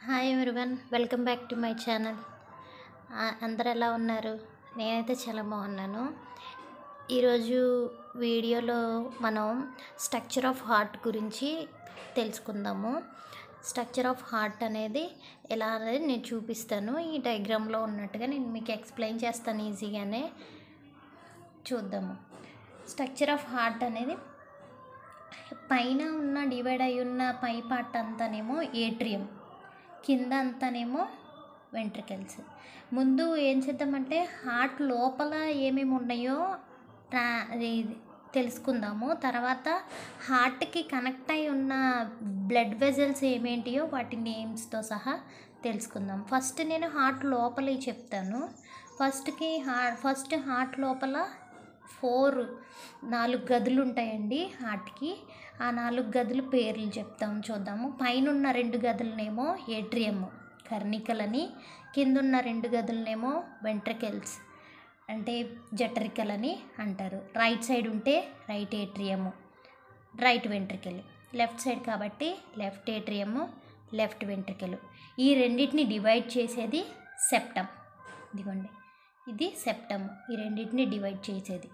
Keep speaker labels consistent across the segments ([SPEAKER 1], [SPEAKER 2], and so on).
[SPEAKER 1] hi everyone welcome back to my channel అందరు ఎలా ఉన్నారు నేనైతే చాలా బాగున్నాను ఈరోజు వీడియోలో మనం స్ట్రక్చర్ ఆఫ్ హార్ట్ గురించి తెలుసుకుందాము స్ట్రక్చర్ ఆఫ్ హార్ట్ అనేది ఎలా అనేది నేను చూపిస్తాను ఈ డయాగ్రామ్లో ఉన్నట్టుగా నేను మీకు ఎక్స్ప్లెయిన్ చేస్తాను ఈజీగానే చూద్దాము స్ట్రక్చర్ ఆఫ్ హార్ట్ అనేది పైన ఉన్న డివైడ్ అయి ఉన్న పై పార్ట్ అంతానేమో ఏట్రియం కింద అంతానేమో వెంట్రికల్స్ ముందు ఏం చేద్దామంటే హార్ట్ లోపల ఏమేమి ఉన్నాయో ట్రా- అది తెలుసుకుందాము తర్వాత హార్ట్కి కనెక్ట్ అయి ఉన్న బ్లడ్ వెజల్స్ ఏమేంటియో వాటి నేమ్స్తో సహా తెలుసుకుందాం ఫస్ట్ నేను హార్ట్ లోపలే చెప్తాను ఫస్ట్కి హార్ట్ ఫస్ట్ హార్ట్ లోపల ఫోర్ నాలుగు గదులు ఉంటాయండి హార్ట్కి ఆ నాలుగు గదులు పేర్లు చెప్తాం చూద్దాము పైన ఉన్న రెండు గదులనేమో ఏట్రియం కర్ణికలని కింద ఉన్న రెండు గదులనేమో వెంట్రికల్స్ అంటే జఠరికల్ అని అంటారు రైట్ సైడ్ ఉంటే right atrium right ventricle left side కాబట్టి లెఫ్ట్ ఏట్రియము లెఫ్ట్ వెంట్రికల్ ఈ రెండింటిని డివైడ్ చేసేది సెప్టమ్ ఇదిగోండి ఇది సెప్టమ్ ఈ రెండింటిని డివైడ్ చేసేది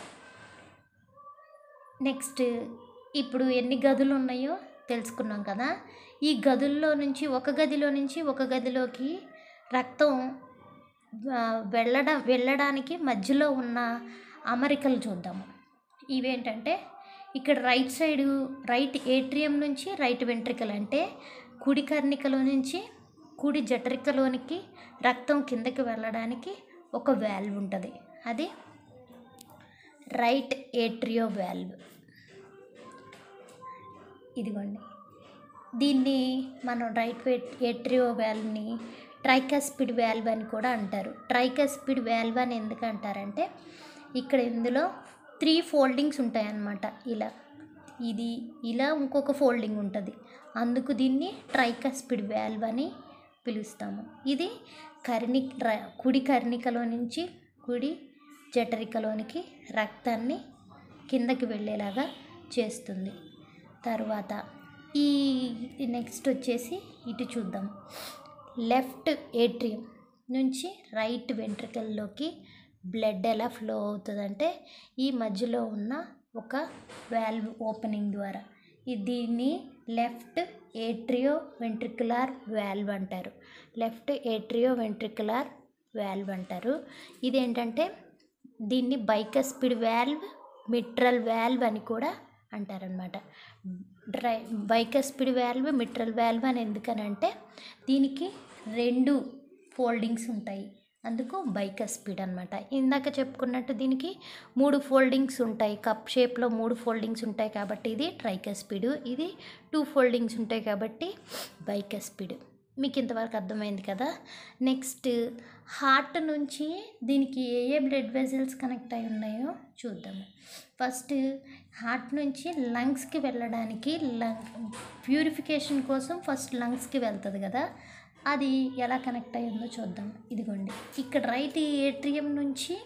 [SPEAKER 1] నెక్స్ట్ ఇప్పుడు ఎన్ని గదులు ఉన్నాయో తెలుసుకున్నాం కదా ఈ గదుల్లో నుంచి ఒక గదిలో నుంచి ఒక గదిలోకి రక్తం ఆ, వెళ్ళడం వెళ్ళడానికి మధ్యలో ఉన్న అమరికలు చూద్దాము ఇవేంటంటే ఇక్కడ రైట్ సైడ్ రైట్ ఏట్రియం నుంచి రైట్ వెంట్రికల్ అంటే కుడి కర్ణికలో నుంచి కుడి జఠరికలోనికి రక్తం కిందకి వెళ్ళడానికి ఒక వాల్వ్ ఉంటుంది అది రైట్ ఏట్రియో వాల్వ్ ఇదిగోండి దీన్ని మనం రైట్ ఏట్రియో వాల్వ్ని ట్రైకస్పిడ్ వాల్వ్ అని కూడా అంటారు ట్రైకస్పిడ్ వాల్వ్ అని ఎందుకు అంటారంటే ఇక్కడ ఇందులో త్రీ ఫోల్డింగ్స్ ఉంటాయన్నమాట ఇలా ఇది ఇలా ఇంకొక ఫోల్డింగ్ ఉంటుంది అందుకు దీన్ని ట్రైకస్పిడ్ వాల్వ్ అని పిలుస్తాము ఇది కర్ణి ర- కుడి కర్ణికలో నుంచి కుడి జఠరికలోనికి రక్తాన్ని కిందకి వెళ్ళేలాగా చేస్తుంది తర్వాత ఈ నెక్స్ట్ వచ్చేసి ఇటు చూద్దాం లెఫ్ట్ ఏట్రియం నుంచి రైట్ వెంట్రికల్లోకి బ్లడ్ ఎలా ఫ్లో అవుతుందంటే ఈ మధ్యలో ఉన్న ఒక వాల్వ్ ఓపెనింగ్ ద్వారా ఈ దీన్ని లెఫ్ట్ ఏట్రియో వెంట్రికులార్ వాల్వ్ అంటారు లెఫ్ట్ ఏట్రియో వెంట్రికులార్ వాల్వ్ అంటారు ఇదేంటంటే దీన్ని బైకస్పిడ్ వాల్వ్ మిట్రల్ వాల్వ్ అని కూడా అంటారనమాట డ్రై బైకస్పిడ్ వాల్వ్ మిట్రల్ వాల్వ్ అని ఎందుకనంటే దీనికి రెండు ఫోల్డింగ్స్ ఉంటాయి అందుకు బైకస్పిడ్ అనమాట ఇందాక చెప్పుకున్నట్టు దీనికి మూడు ఫోల్డింగ్స్ ఉంటాయి కప్ షేప్లో మూడు ఫోల్డింగ్స్ ఉంటాయి కాబట్టి ఇది ట్రైకస్పిడ్ ఇది టూ ఫోల్డింగ్స్ ఉంటాయి కాబట్టి బైకస్పిడ్ మీకు ఇంతవరకు అర్థమైంది కదా నెక్స్ట్ హార్ట్ నుంచి దీనికి ఏ ఏ బ్లడ్ వెజల్స్ కనెక్ట్ అయి ఉన్నాయో చూద్దాము ఫస్ట్ హార్ట్ నుంచి లంగ్స్కి వెళ్ళడానికి లంగ్ ప్యూరిఫికేషన్ కోసం ఫస్ట్ లంగ్స్కి వెళ్తుంది కదా అది ఎలా కనెక్ట్ అయ్యిందో చూద్దాం ఇదిగోండి ఇక్కడ రైట్ ఏట్రియం నుంచి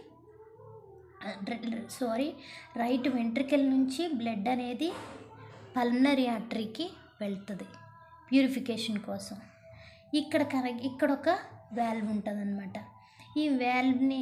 [SPEAKER 1] సారీ రైట్ వెంట్రికల్ నుంచి బ్లడ్ అనేది పల్నరీ ఆర్టరీకి వెళ్తుంది ప్యూరిఫికేషన్ కోసం ఇక్కడ కరెక్ట్ ఇక్కడ ఒక వాల్వ్ ఉంటుంది అనమాట ఈ వాల్వ్ని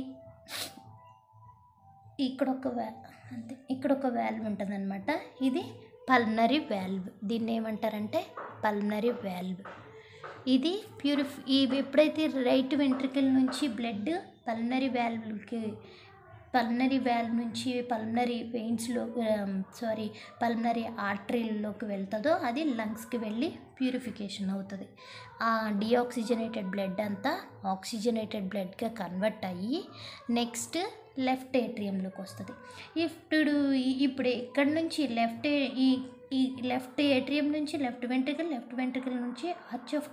[SPEAKER 1] ఇక్కడ ఒక వ్యా అంతే ఇక్కడ ఒక వాల్వ్ ఉంటుంది అనమాట ఇది పల్నరీ వాల్వ్ దీన్ని ఏమంటారంటే పల్నరీ వాల్వ్ ఇది ప్యూరిఫ్ ఈ ఎప్పుడైతే రైట్ వెంట్రికల్ నుంచి బ్లడ్ పల్నరీ వాల్వ్కి పల్నరీ వాల్వ్ నుంచి పల్నరీ వెయిన్స్లో సారీ పల్నరీ ఆర్టరీల్లోకి వెళ్తుందో అది లంగ్స్కి వెళ్ళి ప్యూరిఫికేషన్ అవుతుంది ఆ డిఆక్సిజనేటెడ్ బ్లడ్ అంతా ఆక్సిజనేటెడ్ బ్లడ్గా కన్వర్ట్ అయ్యి నెక్స్ట్ లెఫ్ట్ ఏట్రియంలోకి వస్తుంది ఇప్పుడు ఈ- ఇప్పుడు ఇక్కడ నుంచి లెఫ్ట్ ఈ ఈ లెఫ్ట్ ఏట్రియం నుంచి లెఫ్ట్ వెంట్రికల్ లెఫ్ట్ వెంట్రికల్ నుంచి అచ్ ఆఫ్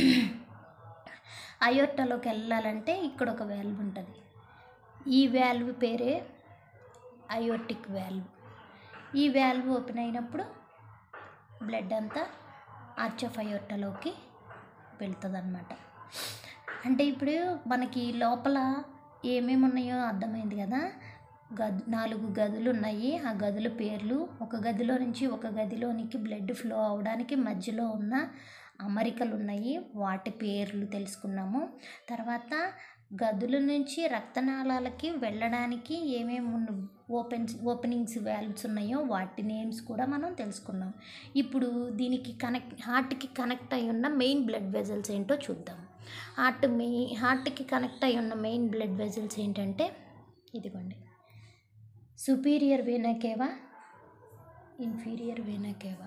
[SPEAKER 1] అయోర్టాలోకి వెళ్ళాలంటే ఇక్కడ ఒక వాల్వ్ ఉంటుంది ఈ వాల్వ్ పేరే అయోటిక్ వాల్వ్ ఈ వాల్వ్ ఓపెన్ అయినప్పుడు బ్లడ్ అంతా ఆర్చ్ ఆఫ్ అయోర్టాలోకి వెళ్తుంది అనమాట అంటే ఇప్పుడు మనకి లోపల ఏమేమి ఉన్నాయో అర్థమైంది కదా గద్ నాలుగు గదులు ఉన్నాయి ఆ గదుల పేర్లు ఒక గదిలో నుంచి ఒక గదిలోనికి బ్లడ్ ఫ్లో అవడానికి మధ్యలో ఉన్న అమరికలు ఉన్నాయి వాటి పేర్లు తెలుసుకున్నాము తర్వాత గదుల నుంచి రక్తనాళాలకి వెళ్ళడానికి ఏమేమి ఉన్న- ఓపెన్ ఓపెనింగ్స్ వాల్వ్స్ ఉన్నాయో వాటి నేమ్స్ కూడా మనం తెలుసుకున్నాం ఇప్పుడు దీనికి కనెక్ట్ హార్ట్కి కనెక్ట్ అయి ఉన్న మెయిన్ బ్లడ్ వెజల్స్ ఏంటో చూద్దాం హార్ట్ మెయి హార్ట్కి కనెక్ట్ అయి ఉన్న మెయిన్ బ్లడ్ వెజల్స్ ఏంటంటే ఇదిగోండి superior vena cava inferior vena cava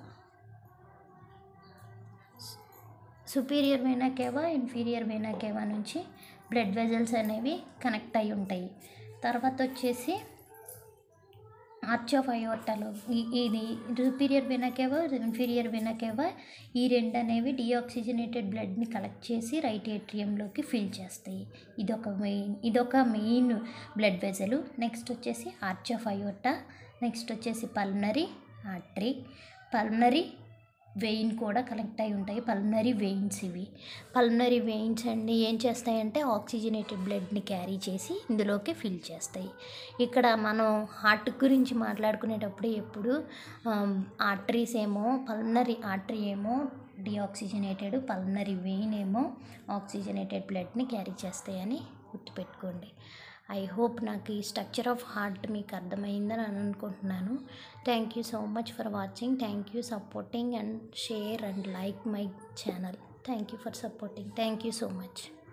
[SPEAKER 1] superior vena cava inferior vena cava నుంచి బ్లడ్ వెజల్స్ అనేవి కనెక్ట్ అయి ఉంటాయి తర్వాత వచ్చేసి ఆర్చ్ ఆఫ్ అయోర్టాలో ఈ- ఇది సుపీరియర్ వెనకేవా ఇన్ఫీరియర్ వెనకేవా ఈ రెండు అనేవి డిఆక్సిజనేటెడ్ బ్లడ్ని కలెక్ట్ చేసి రైట్ ఏట్రియంలోకి ఫిల్ చేస్తాయి ఇదొక మెయిన్ ఇదొక మెయిన్ బ్లడ్ వెజలు నెక్స్ట్ వచ్చేసి ఆర్చ్ ఆఫ్ అయోర్టా నెక్స్ట్ వచ్చేసి పల్నరీ ఆర్టరీ పల్నరీ వెయిన్ కూడా కనెక్ట్ అయి ఉంటాయి పల్నరీ వెయిన్స్ ఇవి పల్నరీ వెయిన్స్ అండి ఏం చేస్తాయంటే ఆక్సిజనేటెడ్ బ్లడ్ని క్యారీ చేసి ఇందులోకి ఫిల్ చేస్తాయి ఇక్కడ మనం హార్ట్ గురించి మాట్లాడుకునేటప్పుడు ఎప్పుడు ఆర్టరీస్ ఏమో పల్నరీ ఆర్టరీ ఏమో డిఆక్సిజనేటెడ్ పల్నరీ వెయిన్ ఏమో ఆక్సిజనేటెడ్ బ్లడ్ని క్యారీ చేస్తాయని గుర్తుపెట్టుకోండి ఐ హోప్ నాకు ఈ స్ట్రక్చర్ ఆఫ్ హార్ట్ మీకు అర్థమైందని అని అనుకుంటున్నాను thank you so much for watching thank you supporting and share and like my channel thank you for supporting thank you so much